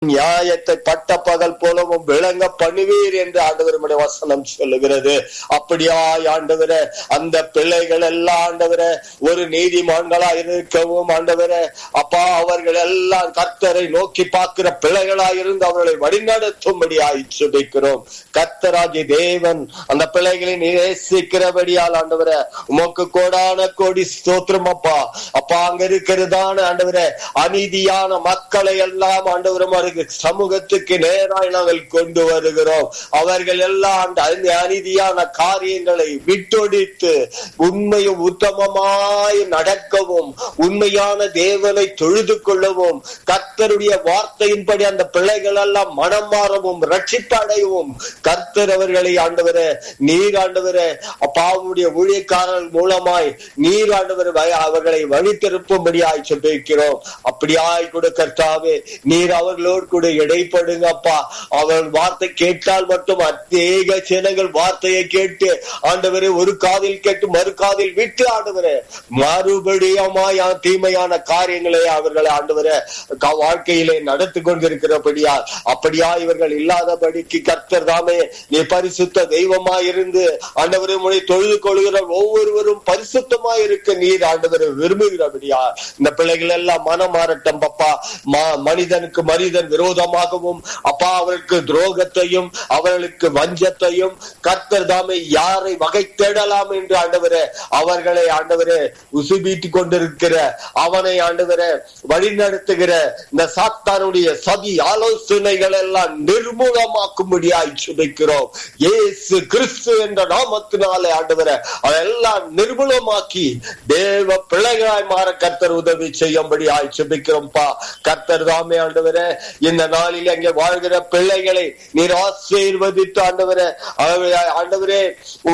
நியாயத்தை பட்ட பகல் போலவும் விளங்க பண்ணுவீர் என்று ஆண்டவருடைய வசனம் சொல்லுகிறது அப்படியாய் ஆண்டவர அந்த பிள்ளைகள் எல்லாம் ஆண்டவர ஒரு நீதிமான்களா இருக்கவும் ஆண்டவர அப்பா அவர்கள் எல்லாம் கர்த்தரை நோக்கி பார்க்கிற பிள்ளைகளா இருந்து அவர்களை வழிநடத்தும்படியாய் சுபிக்கிறோம் கர்த்தராகி தேவன் அந்த பிள்ளைகளை நேசிக்கிறபடியால் ஆண்டவர உமக்கு கோடான கோடி ஸ்தோத்திரம் அப்பா அப்பா அங்க இருக்கிறதான ஆண்டவர அநீதியான மக்களை எல்லாம் ஆண்டவரும் அருகு சமூகத்துக்கு நேராய் நாங்கள் கொண்டு வருகிறோம் அவர்கள் எல்லாம் அந்த அநீ- அநீதியான காரியங்களை விட்டொடித்து உண்மையும் உத்தமமாய் நடக்கவும் உண்மையான தேவனை தொழுது கொள்ளவும் கர்த்தருடைய வார்த்தையின்படி அந்த பிள்ளைகள் எல்லாம் மனம் மாறவும் ரட்சிப்படையவும் கர்த்தர் அவர்களை ஆண்டவர நீர் ஆண்டவர அப்பாவுடைய ஊழியக்காரர்கள் மூலமாய் நீர் ஆண்டவர் அவர்களை வழி திருப்பும்படியாய் சொல்லியிருக்கிறோம் அப்படியாய் கூட கர்த்தாவே நீர் அவர்களோடு கூட இடைப்படுங்க அப்பா அவர் வார்த்தை கேட்டால் மட்டும் அநேக ஜனங்கள் வார்த்தையை கேட்டு ஆண்டவரே ஒரு காதில் கேட்டு மறு காதில் விட்டு ஆண்டவரே மறுபடியுமாய் தீமையான காரியங்களை அவர்களை ஆண்டவரே க- வாழ்க்கையிலே நடத்தி கொண்டிருக்கிறபடியா அப்படியா இவர்கள் இல்லாதபடிக்கு கர்த்தர் தாமே நீ பரிசுத்த தெய்வமாய் இருந்து ஆண்டவரை முறை தொழுது கொள்கிற ஒவ்வொருவரும் பரிசுத்தமாய் இருக்க நீர் ஆண்டவரை விரும்புகிறபடியா இந்த பிள்ளைகள் எல்லாம் மனம் மாறட்டும் பப்பா ம- மனிதனுக்கு மனிதன் விரோதமாகவும் அப்பா அவர்களுக்கு துரோகத்தையும் அவர்களுக்கு வஞ்சத்தையும் கர்த்தர் தாமே யாரை வகை தேடலாம் என்று ஆண்டவரே அவர்களை ஆண்டவரே உசுபீட்டு கொண்டிருக்கிற அவனை ஆண்டவரே வழிநடத்துகிற இந்த சாத்தானுடைய சதி ஆலோசனைகள் எல்லாம் நிர்மூலமாக்கும்படியாய் சுபிக்கிறோம் இயேசு கிறிஸ்து என்ற நாமத்தினாலே ஆண்டவரே அதெல்லாம் நிர்மூலமாக்கி தேவ பிள்ளைகளாய் மாற கர்த்தர் உதவி செய்யும்படியாய் சுபிக்கிறோம்ப்பா கர்த்தர் தாமே ஆண்டவரே இந்த நாளில் அங்கே வாழ்கிற பிள்ளைகளை நீர் ஆசீர்வதித்து ஆண்டவரே ஆண்டவரே- ஆண்டவரே ஓ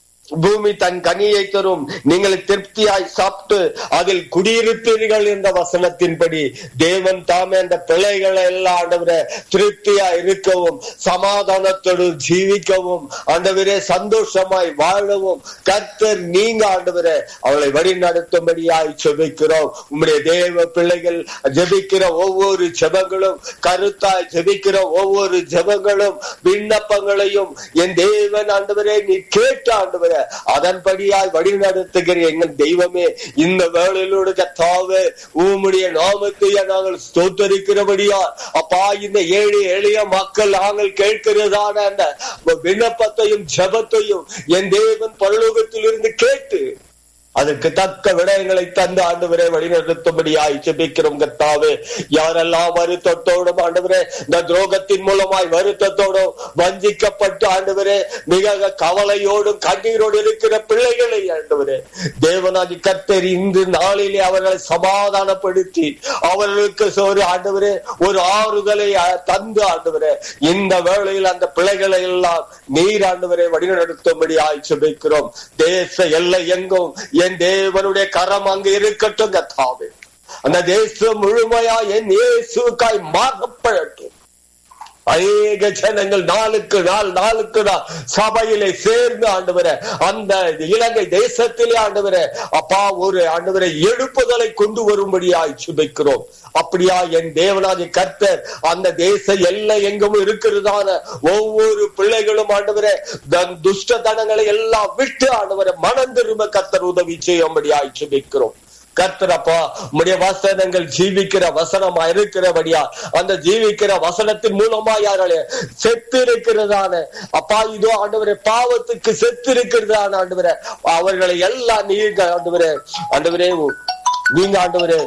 பூமி தன் கனியை தரும் நீங்கள் திருப்தியாய் சாப்பிட்டு அதில் குடியிருப்பீர்கள் என்ற வசனத்தின்படி தேவன் தாமே அந்த பிள்ளைகளை எல்லாம் ஆண்டவரே திருப்தியா இருக்கவும் சமாதானத்தோடு ஜீவிக்கவும் ஆண்டவரே சந்தோஷமாய் வாழவும் கர்த்தர் நீங்க ஆண்டவரே அவளை வழி நடத்தும்படியாய் ஜெபிக்கிறோம் உம்முடைய தேவ பிள்ளைகள் ஜெபிக்கிற ஒவ்வொரு ஜெபங்களும் கருத்தாய் ஜெபிக்கிற ஒவ்வொரு ஜெபங்களும் விண்ணப்பங்களையும் என் தேவன் ஆண்டவரே நீ கேட்ட ஆண்டவரே அதன்படியாய் வழி நடத்துகிற எங்கள் தெய்வமே இந்த வேளையிலோடு கத்தாவே உம்முடைய நாமத்தை நாங்கள் ஸ்தோத்தரிக்கிறபடியா அப்பா இந்த ஏழு எளிய மக்கள் நாங்கள் கேட்கிறதான அந்த விண்ணப்பத்தையும் ஜெபத்தையும் என் தேவன் பரலோகத்தில் இருந்து கேட்டு அதற்கு தக்க விடயங்களை தந்து ஆண்டவரே வழிநடத்தும்படியாய் ஜெபிக்கிறோம் கத்தாவே யாரெல்லாம் வருத்தத்தோடும் ஆண்டவரே இந்த துரோகத்தின் மூலமாய் வருத்தத்தோடும் வஞ்சிக்கப்பட்டு ஆண்டவரே மிக கவலையோடும் கண்ணீரோடு இருக்கிற பிள்ளைகளை ஆண்டவரே தேவனாகி கர்த்தர் இன்று நாளிலே அவர்களை சமாதானப்படுத்தி அவர்களுக்கு ஒரு ஆண்டவரே ஒரு ஆறுதலை அஹ், தந்து ஆண்டவரே இந்த வேளையில் அந்த பிள்ளைகளை எல்லாம் நீர் ஆண்டவரை வழிநடத்தும்படியாய் ஜெபிக்கிறோம் தேச எல்லை எங்கும் என் தேவனுடைய கரம் அங்கு இருக்கட்டும் கத்தாவே அந்த தேசம் முழுமையா என் இயேசுக்காய் மாறப்படட்டும் அநேக ஜனங்கள் நாளுக்கு நாள் நாளுக்கு நாள் சபையிலே சேர்ந்து ஆண்டவரே அந்த இலங்கை தேசத்திலே ஆண்டவரே அப்பா ஒரு ஆண்டவரை எழுப்புதலை கொண்டு வரும்படியாய் சுபிக்கிறோம் அப்படியா என் தேவனாகிய கர்த்தர் அந்த தேச எல்லை எங்கும் இருக்கிறதான ஒவ்வொரு பிள்ளைகளும் ஆண்டவரே தன் துஷ்ட தனங்களை எல்லாம் விட்டு ஆண்டவரை மனம் திரும்ப கர்த்தர் உதவி செய்யும்படியாய் சுபிக்கிறோம் கர்த்தரப்பா உம்முடைய வசனங்கள் ஜீவிக்கிற வசனமா இருக்கிறபடியா அந்த ஜீவிக்கிற வசனத்தின் மூலமா யாராலே செத்து இருக்கிறதான அப்பா இதோ ஆண்டவரே பாவத்துக்கு செத்து இருக்கிறதான ஆண்டவரே அவர்களை எல்லாம் நீங்க ஆண்டவரே ஆண்டவரே நீங்க ஆண்டவரே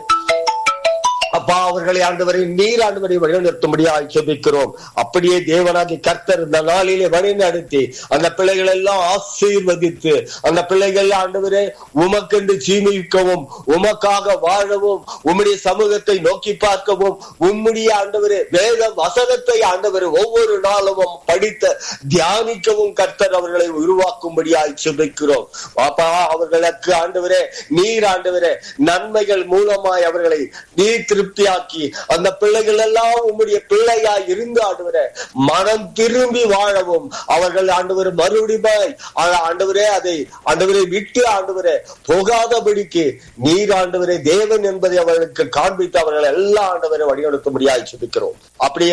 அப்பா அவர்களை ஆண்டவரை நீர் ஆண்டவரை வழிநடத்தும்படியாய் ஜெபிக்கிறோம் அப்படியே தேவனாகி கர்த்தர் இந்த நாளிலே வழிநடத்தி அந்த பிள்ளைகள் எல்லாம் ஆசீர்வதித்து அந்த பிள்ளைகள் ஆண்டவரே உமக்கென்று ஜீவிக்கவும் உமக்காக வாழவும் உம்முடைய சமூகத்தை நோக்கி பார்க்கவும் உம்முடைய ஆண்டவரே வேத வசனத்தை ஆண்டவரை ஒவ்வொரு நாளும் படித்த தியானிக்கவும் கர்த்தர் அவர்களை உருவாக்கும்படியாய் ஜெபிக்கிறோம் அப்பா அவர்களுக்கு ஆண்டவரே நீர் ஆண்டவரே நன்மைகள் மூலமாய் அவர்களை நீர் திரும்ப திருப்தியாக்கி அந்த பிள்ளைகள் எல்லாம் உம்முடைய பிள்ளையா இருந்து ஆண்டவரே மனம் திரும்பி வாழவும் அவர்கள் ஆண்டவர் மறுபடியும் ஆண்டவரே அதை ஆண்டவரை விட்டு ஆண்டவரே போகாதபடிக்கு நீர் ஆண்டவரே தேவன் என்பதை அவர்களுக்கு காண்பித்து அவர்கள் எல்லா ஆண்டவரை வழிநடத்த முடியாது சுபிக்கிறோம் அப்படியே